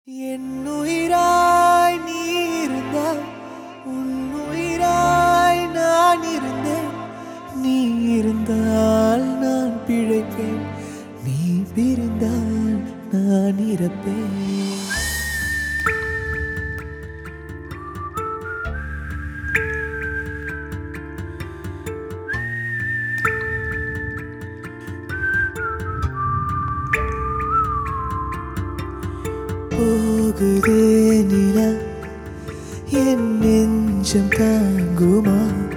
என்னுயிராய் நீ இருந்தாய் உன்னுயிராய் நான் இருந்தேன் நீ இருந்தால் நான் பிழைப்பேன் நீ பிரிந்தால் நான் இறப்பேன் போகுதே நிலா என் நெஞ்சம் தாங்குமா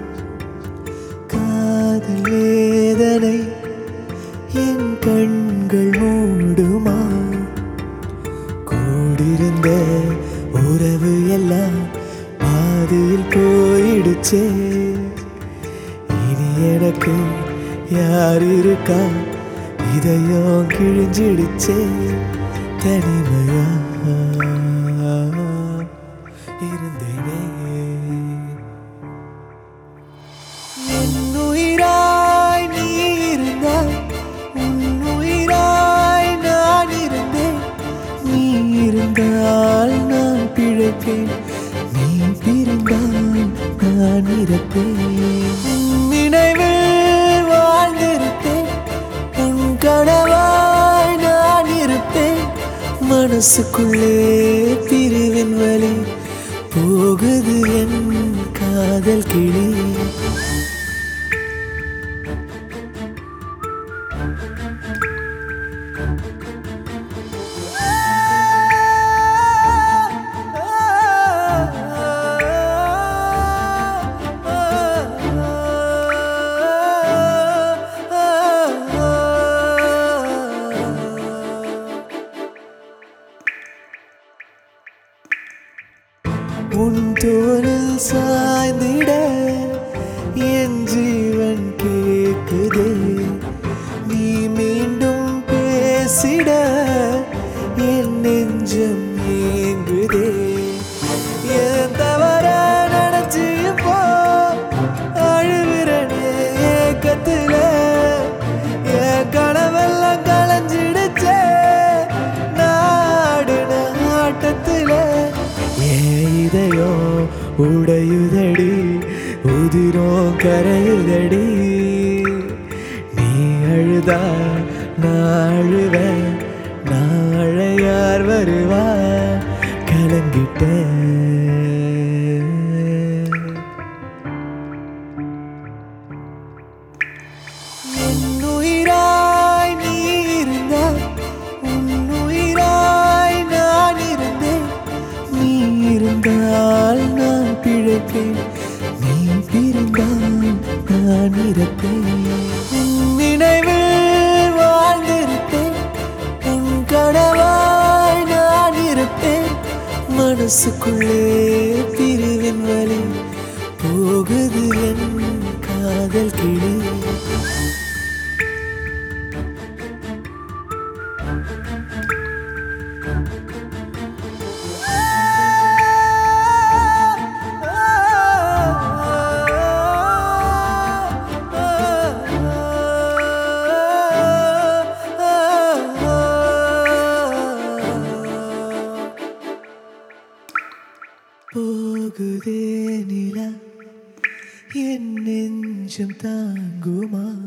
காதல் வேதனை என் கண்கள் மூடுமா கூடிருந்த உறவு எல்லாம் பாதியில் போயிடுச்சே இனி எனக்கு யார் இருக்கா இதயம் கிழிஞ்சிடுச்சே தனிமையா இருந்தேனே என்னுயிராய் நீ இருந்தாய் உன்னுயிராய் நான் இருந்தேன் நீ இருந்தால் நான் பிழைப்பேன் நீ பிரிந்தால் நான் இறப்பேன் உன் நினைவில் வாழ்ந்திருப்பேன் உன் கனவாய் நான் இருப்பேன் மனசுக்குள்ளே பிரிவின் வலி போகுது என் காதல் கிளி உன் தோளில் சாய்ந்திட என் ஜீவன் கேக்குதே நீ மீண்டும் பேசிட என் நெஞ்சம் ஏங்குதே என் தவற நினைச்சு இப்போ அழுகிறனே ஏக்கத்துல என் கனவெல்லாம் களைஞ்சிடுச்சே நாடுன ஆட்டத்துல என் இதயம் உடையுதடி உதிரம் கரையுதடி நீ அழுதா நான் அழுவேன் நாளை யார் வருவா கலங்கிட்டேன் என்னுயிராய் நீ இருந்தாய் உன்னுயிராய் நான் இருந்தேன் நீ இருந்தால் நான் பிழைப்பேன் நீ பிரிந்தால் நான் இறப்பேன் உன் நினைவில் வாழ்ந்திருப்பேன் உன் கனவாய் நான் இருப்பேன் மனசுக்குள்ளே பிரிவின் வலி போகுது என் காதல் கிளி போகுதே நிலா என் நெஞ்சம் தாங்குமா